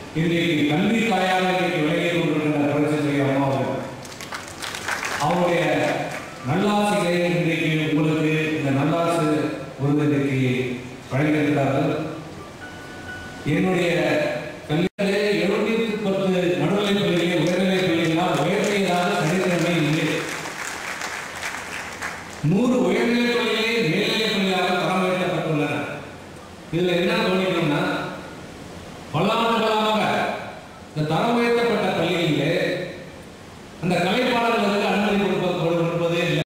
இன்றைக்கு கல்வி தாயாக இன்றைக்கு விலகிக் கொண்டிருக்கின்ற புரட்சி அம்மா அவர்கள் அவருடைய நல்லாசிகளை இன்றைக்கு உங்களுக்கு இந்த நல்லாசு விருது இன்றைக்கு வழங்கியிருக்கிறார்கள் என்னுடைய கல்வியிலே எழுநூத்தி பத்து நடுநிலைப் பள்ளியிலே உயர்நிலைப் பள்ளியினால் உயர்நிலையாக சரித்திரமே இல்லை நூறு உயர்நிலைப் பள்ளியிலே மேல்நிலைப் பள்ளியாக தரம் உயர்த்தப்பட்டுள்ளன இதுல என்ன கவனிக்கணும்னா பல ஆண்டுகளாக இந்த தரம் உயர்த்த